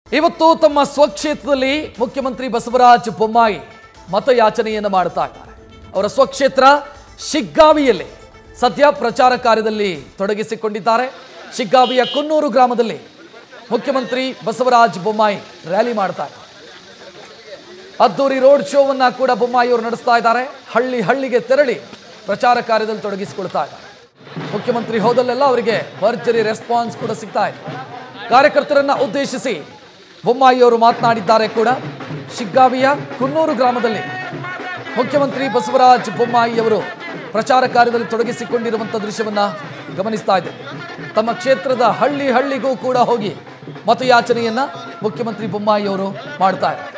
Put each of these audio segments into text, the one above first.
ಇವತ್ತು ತಮ್ಮ ಸ್ವಕ್ಷೇತ್ರದಲ್ಲಿ ಮುಖ್ಯಮಂತ್ರಿ ಬಸವರಾಜ ಬೊಮ್ಮಾಯಿ ಮತಯಾಚನೆಯನ್ನು ಮಾಡ್ತಾ ಇದ್ದಾರೆ ಅವರ ಸ್ವಕ್ಷೇತ್ರ ಶಿಗ್ಗಾವಿಯಲ್ಲಿ ಸದ್ಯ ಪ್ರಚಾರ ಕಾರ್ಯದಲ್ಲಿ ತೊಡಗಿಸಿಕೊಂಡಿದ್ದಾರೆ ಶಿಗ್ಗಾವಿಯ ಕುನ್ನೂರು ಗ್ರಾಮದಲ್ಲಿ ಮುಖ್ಯಮಂತ್ರಿ ಬಸವರಾಜ ಬೊಮ್ಮಾಯಿ ರ್ಯಾಲಿ ಮಾಡ್ತಾ ಇದ್ದಾರೆ ಅದ್ದೂರಿ ರೋಡ್ ಶೋವನ್ನ ಕೂಡ ಬೊಮ್ಮಾಯಿ ಅವರು ನಡೆಸ್ತಾ ಇದ್ದಾರೆ ಹಳ್ಳಿ ಹಳ್ಳಿಗೆ ತೆರಳಿ ಪ್ರಚಾರ ಕಾರ್ಯದಲ್ಲಿ ತೊಡಗಿಸಿಕೊಳ್ತಾ ಇದ್ದಾರೆ ಮುಖ್ಯಮಂತ್ರಿ ಹೋದಲ್ಲೆಲ್ಲ ಅವರಿಗೆ ಭರ್ಜರಿ ರೆಸ್ಪಾನ್ಸ್ ಕೂಡ ಸಿಗ್ತಾ ಇದೆ ಕಾರ್ಯಕರ್ತರನ್ನ ಉದ್ದೇಶಿಸಿ ಬೊಮ್ಮಾಯಿ ಅವರು ಮಾತನಾಡಿದ್ದಾರೆ ಕೂಡ ಶಿಗ್ಗಾವಿಯ ಕುನ್ನೂರು ಗ್ರಾಮದಲ್ಲಿ ಮುಖ್ಯಮಂತ್ರಿ ಬಸವರಾಜ ಬೊಮ್ಮಾಯಿ ಅವರು ಪ್ರಚಾರ ಕಾರ್ಯದಲ್ಲಿ ತೊಡಗಿಸಿಕೊಂಡಿರುವಂಥ ದೃಶ್ಯವನ್ನ ಗಮನಿಸ್ತಾ ಇದ್ದೇವೆ ತಮ್ಮ ಕ್ಷೇತ್ರದ ಹಳ್ಳಿ ಹಳ್ಳಿಗೂ ಕೂಡ ಹೋಗಿ ಮತಯಾಚನೆಯನ್ನ ಮುಖ್ಯಮಂತ್ರಿ ಬೊಮ್ಮಾಯಿ ಅವರು ಮಾಡ್ತಾ ಇದ್ದಾರೆ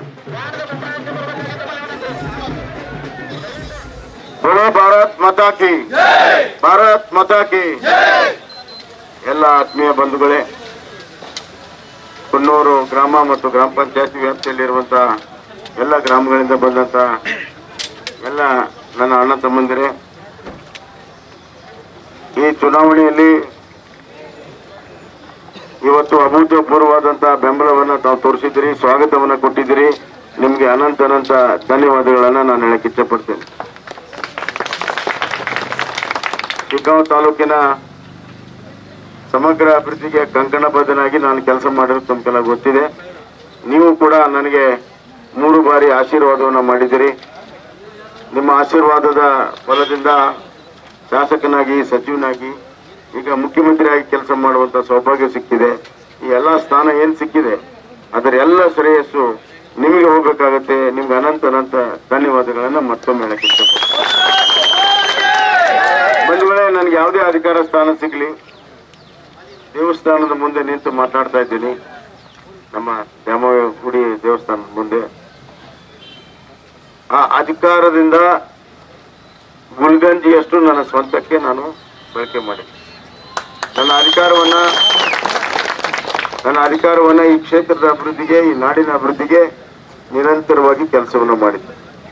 बोलो ಭಾರತ್ ಮಾತಾ ಕಿ ಭಾರತ್ ಮಾತಾ ಕಿ ಎಲ್ಲ ಆತ್ಮೀಯ ಬಂಧುಗಳೇ ಕುನ್ನೂರು ಗ್ರಾಮ ಮತ್ತು ಗ್ರಾಮ ಪಂಚಾಯತಿ ವ್ಯಾಪ್ತಿಯಲ್ಲಿರುವಂತಹ ಎಲ್ಲ ಗ್ರಾಮಗಳಿಂದ ಬಂದಂತ ಎಲ್ಲ ನನ್ನ ಅಣ್ಣ ತಮ್ಮಂದಿರೇ ಈ ಚುನಾವಣೆಯಲ್ಲಿ ಇವತ್ತು ಅಭೂತಪೂರ್ವವಾದಂತಹ ಬೆಂಬಲವನ್ನ ತಾವು ತೋರಿಸಿದಿರಿ ಸ್ವಾಗತವನ್ನ ಕೊಟ್ಟಿದ್ದೀರಿ ನಿಮ್ಗೆ ಅನಂತ ಅನಂತ ಧನ್ಯವಾದಗಳನ್ನ ನಾನು ಹೇಳಕ್ ಇಚ್ಛಪಡ್ತೇನೆ ಶಿಗ್ಗಾಂವ್ ತಾಲೂಕಿನ ಸಮಗ್ರ ಅಭಿವೃದ್ಧಿಗೆ ಕಂಕಣಬದ್ಧನಾಗಿ ನಾನು ಕೆಲಸ ಮಾಡಿರೋದು ತಮಗೆಲ್ಲ ಗೊತ್ತಿದೆ ನೀವು ಕೂಡ ನನಗೆ ಮೂರು ಬಾರಿ ಆಶೀರ್ವಾದವನ್ನು ಮಾಡಿದಿರಿ ನಿಮ್ಮ ಆಶೀರ್ವಾದದ ಫಲದಿಂದ ಶಾಸಕನಾಗಿ ಸಚಿವನಾಗಿ ಈಗ ಮುಖ್ಯಮಂತ್ರಿಯಾಗಿ ಕೆಲಸ ಮಾಡುವಂತ ಸೌಭಾಗ್ಯ ಸಿಕ್ಕಿದೆ ಈ ಎಲ್ಲ ಸ್ಥಾನ ಏನ್ ಸಿಕ್ಕಿದೆ ಅದರ ಎಲ್ಲ ಶ್ರೇಯಸ್ಸು ನಿಮಗೆ ಹೋಗ್ಬೇಕಾಗತ್ತೆ ನಿಮ್ಗೆ ಅನಂತ ಅನಂತ ಧನ್ಯವಾದಗಳನ್ನ ಮತ್ತೊಮ್ಮೆ ಹೇಳಕ್ಕೆ ಇಷ್ಟಪಡ್ತೀನಿ ಬಂಧುಗಳೇ ನನಗೆ ಯಾವುದೇ ಅಧಿಕಾರ ಸ್ಥಾನ ಸಿಗ್ಲಿ ದೇವಸ್ಥಾನದ ಮುಂದೆ ನಿಂತು ಮಾತಾಡ್ತಾ ಇದ್ದೀನಿ ನಮ್ಮ ದ್ಯಾಮವ್ವ ಗುಡಿ ದೇವಸ್ಥಾನದ ಮುಂದೆ ಆ ಅಧಿಕಾರದಿಂದ ಗುಲ್ಗಂಜಿಯಷ್ಟು ನನ್ನ ಸ್ವಂತಕ್ಕೆ ನಾನು ಬಳಕೆ ಮಾಡಿ ನನ್ನ ಅಧಿಕಾರವನ್ನ ನನ್ನ ಅಧಿಕಾರವನ್ನ ಈ ಕ್ಷೇತ್ರದ ಅಭಿವೃದ್ಧಿಗೆ ಈ ನಾಡಿನ ಅಭಿವೃದ್ಧಿಗೆ ನಿರಂತರವಾಗಿ ಕೆಲಸವನ್ನು ಮಾಡಿದ್ದೆ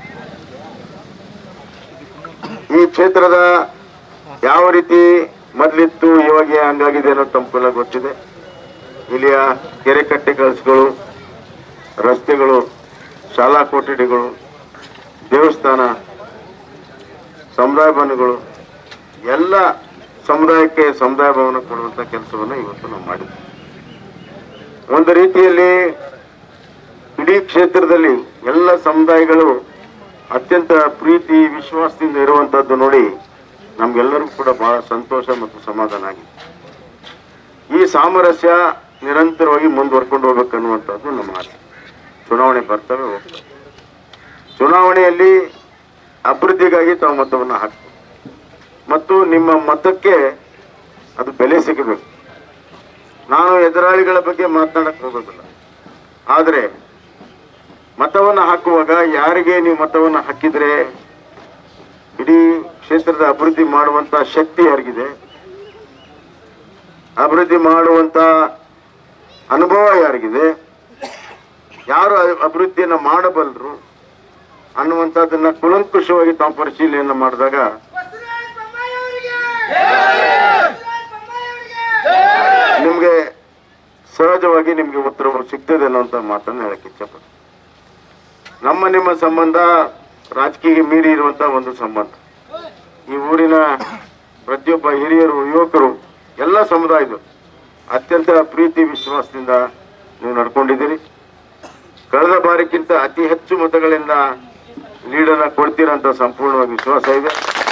ಈ ಕ್ಷೇತ್ರದ ಯಾವ ರೀತಿ ಮೊದಲಿತ್ತು ಇವಾಗ ಹಂಗಾಗಿದೆ ಅನ್ನೋದು ತಮ್ಗೆಲ್ಲ ಗೊತ್ತಿದೆ ಇಲ್ಲಿಯ ಕೆರೆ ಕಟ್ಟೆ ಕಳಿಸ್ಗಳು ರಸ್ತೆಗಳು ಶಾಲಾ ಕೊಠಡಿಗಳು ದೇವಸ್ಥಾನ ಸಮುದಾಯ ಭವನಗಳು ಎಲ್ಲ ಸಮುದಾಯಕ್ಕೆ ಸಮುದಾಯ ಭವನ ಕೊಡುವಂತ ಕೆಲಸವನ್ನು ಇವತ್ತು ನಾವು ಮಾಡಿದ್ವಿ ಒಂದು ರೀತಿಯಲ್ಲಿ ಇಡೀ ಕ್ಷೇತ್ರದಲ್ಲಿ ಎಲ್ಲ ಸಮುದಾಯಗಳು ಅತ್ಯಂತ ಪ್ರೀತಿ ವಿಶ್ವಾಸದಿಂದ ಇರುವಂತದ್ದು ನೋಡಿ ನಮ್ಗೆಲ್ಲರಿಗೂ ಕೂಡ ಬಹಳ ಸಂತೋಷ ಮತ್ತು ಸಮಾಧಾನ ಆಗಿದೆ ಈ ಸಾಮರಸ್ಯ ನಿರಂತರವಾಗಿ ಮುಂದುವರ್ಕೊಂಡು ಹೋಗ್ಬೇಕನ್ನುವಂಥದ್ದು ನಮ್ಮ ಆಸೆ ಚುನಾವಣೆ ಬರ್ತವೆ ಹೋಗ್ತವೆ ಚುನಾವಣೆಯಲ್ಲಿ ಅಭಿವೃದ್ಧಿಗಾಗಿ ತಾವು ಮತವನ್ನು ಹಾಕ್ಬೇಕು ಮತ್ತು ನಿಮ್ಮ ಮತಕ್ಕೆ ಅದು ಬೆಲೆ ಸಿಗಬೇಕು ನಾನು ಎದುರಾಳಿಗಳ ಬಗ್ಗೆ ಮಾತನಾಡಕ್ ಹೋಗೋದಿಲ್ಲ ಆದರೆ ಮತವನ್ನು ಹಾಕುವಾಗ ಯಾರಿಗೆ ನೀವು ಮತವನ್ನು ಹಾಕಿದ್ರೆ ಇಡೀ ಕ್ಷೇತ್ರದ ಅಭಿವೃದ್ಧಿ ಮಾಡುವಂತ ಶಕ್ತಿ ಯಾರಿಗಿದೆ ಅಭಿವೃದ್ಧಿ ಮಾಡುವಂತ ಅನುಭವ ಯಾರಿಗಿದೆ ಯಾರು ಅ- ಅಭಿವೃದ್ಧಿಯನ್ನ ಮಾಡಬಲ್ಲರು ಅನ್ನುವಂಥದ್ದನ್ನ ಕುಲಂಕುಷವಾಗಿ ತಾವು ಪರಿಶೀಲನೆಯನ್ನ ಮಾಡಿದಾಗ ಬಸವರಾಜ ಬೊಮ್ಮಾಯಿ ಅವರಿಗೆ ಬಸವರಾಜ ಬೊಮ್ಮಾಯಿ ಅವರಿಗೆ ನಿಮ್ಗೆ ಸಹಜವಾಗಿ ನಿಮ್ಗೆ ಉತ್ತರಗಳು ಸಿಗ್ತದೆ ಅನ್ನುವಂಥ ಮಾತನ್ನ ಹೇಳಕ್ ಇಚ್ಛಪಡ್ತೀನಿ ನಮ್ಮ ನಿಮ್ಮ ಸಂಬಂಧ ರಾಜಕೀಯ ಮೀರಿ ಇರುವಂತ ಒಂದು ಸಂಬಂಧ ಈ ಊರಿನ ಪ್ರತಿಯೊಬ್ಬ ಹಿರಿಯರು ಯುವಕರು ಎಲ್ಲ ಸಮುದಾಯದ ಅತ್ಯಂತ ಪ್ರೀತಿ ವಿಶ್ವಾಸದಿಂದ ನೀವು ನಡ್ಕೊಂಡಿದ್ದೀರಿ ಕಳೆದ ಬಾರಿಗಿಂತ ಅತಿ ಹೆಚ್ಚು ಮತಗಳಿಂದ ಲೀಡನ್ನ ಕೊಡ್ತೀರಂತ ಸಂಪೂರ್ಣವಾಗಿ ವಿಶ್ವಾಸ ಇದೆ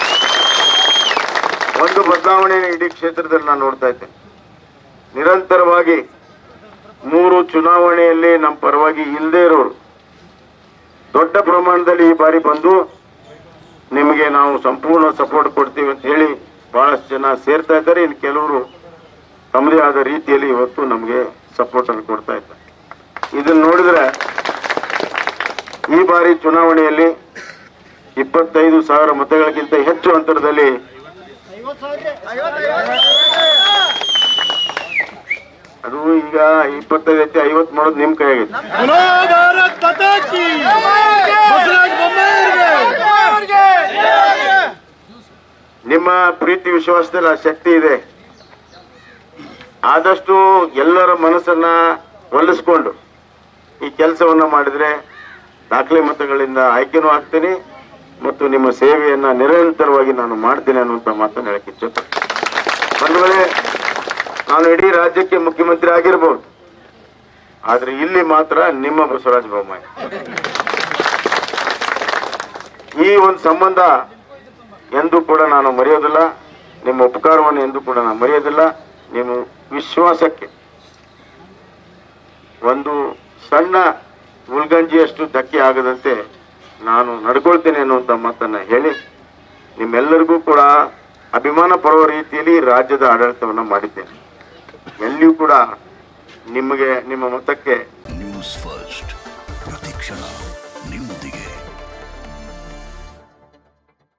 ಒಂದು ಬದಲಾವಣೆ ಇಡೀ ಕ್ಷೇತ್ರದಲ್ಲಿ ನಾನು ನೋಡ್ತಾ ಇದ್ದೇನೆ ನಿರಂತರವಾಗಿ ಮೂರು ಚುನಾವಣೆಯಲ್ಲಿ ನಮ್ಮ ಪರವಾಗಿ ಇಲ್ಲದೆ ಇರೋರು ದೊಡ್ಡ ಪ್ರಮಾಣದಲ್ಲಿ ಈ ಬಾರಿ ಬಂದು ನಿಮಗೆ ನಾವು ಸಂಪೂರ್ಣ ಸಪೋರ್ಟ್ ಕೊಡ್ತೀವಿ ಅಂತ ಹೇಳಿ ಬಹಳಷ್ಟು ಜನ ಸೇರ್ತಾ ಇದ್ದಾರೆ ಇನ್ನು ಕೆಲವರು ತಮ್ಮದೇ ಆದ ರೀತಿಯಲ್ಲಿ ಇವತ್ತು ನಮಗೆ ಸಪೋರ್ಟ್ ಅನ್ನು ಕೊಡ್ತಾ ಇದ್ದಾರೆ ಇದನ್ನ ನೋಡಿದ್ರೆ ಈ ಬಾರಿ ಚುನಾವಣೆಯಲ್ಲಿ ಇಪ್ಪತ್ತೈದು ಸಾವಿರ ಮತಗಳಿಗಿಂತ ಹೆಚ್ಚು ಅಂತರದಲ್ಲಿ ಅದು ಈಗ ಇಪ್ಪತ್ತೈದು ಐತಿ ಐವತ್ತು ಮಾಡೋದು ನಿಮ್ ಕೈಯಾಗೈತಿ बोलो भारत माता की बसवराज बೊಮ್ಮಾಯಿ ನಿಮ್ಮ ಪ್ರೀತಿ ವಿಶ್ವಾಸದಲ್ಲಿ ಆ ಶಕ್ತಿ ಇದೆ ಆದಷ್ಟು ಎಲ್ಲರ ಮನಸ್ಸನ್ನ ಹೊಲಿಸ್ಕೊಂಡು ಈ ಕೆಲಸವನ್ನು ಮಾಡಿದರೆ ದಾಖಲೆ ಮತಗಳಿಂದ ಆಯ್ಕೆನೂ ಆಗ್ತೀನಿ ಮತ್ತು ನಿಮ್ಮ ಸೇವೆಯನ್ನ ನಿರಂತರವಾಗಿ ನಾನು ಮಾಡ್ತೀನಿ ಅನ್ನುವಂಥ ಮಾತನ್ನು ಹೇಳಕ್ಕೆ ಇಚ್ಛೆಪಡ್ತೀನಿ ಬಂಧುಗಳೇ ನಾನು ಇಡೀ ರಾಜ್ಯಕ್ಕೆ ಮುಖ್ಯಮಂತ್ರಿ ಆಗಿರ್ಬೋದು ಆದ್ರೆ ಇಲ್ಲಿ ಮಾತ್ರ ನಿಮ್ಮ ಬಸವರಾಜ ಬೊಮ್ಮಾಯಿ ಈ ಒಂದು ಸಂಬಂಧ ಎಂದೂ ಕೂಡ ನಾನು ಮರೆಯೋದಿಲ್ಲ ನಿಮ್ಮ ಉಪಕಾರವನ್ನು ಎಂದೂ ಕೂಡ ನಾನು ಮರೆಯೋದಿಲ್ಲ ನಿಮ್ಮ ವಿಶ್ವಾಸಕ್ಕೆ ಒಂದು ಸಣ್ಣ ಮುಲ್ಗಂಜಿಯಷ್ಟು ಧಕ್ಕೆ ಆಗದಂತೆ ನಾನು ನಡ್ಕೊಳ್ತೇನೆ ಅನ್ನುವಂಥ ಮಾತನ್ನ ಹೇಳಿ ನಿಮ್ಮೆಲ್ಲರಿಗೂ ಕೂಡ ಅಭಿಮಾನ ಪಡುವ ರೀತಿಯಲ್ಲಿ ರಾಜ್ಯದ ಆಡಳಿತವನ್ನು ಮಾಡಿದ್ದೇನೆ ಎಲ್ಲಿಯೂ ಕೂಡ ನಿಮಗೆ ನಿಮ್ಮ ಮತಕ್ಕೆ ನ್ಯೂಸ್ ಫಸ್ಟ್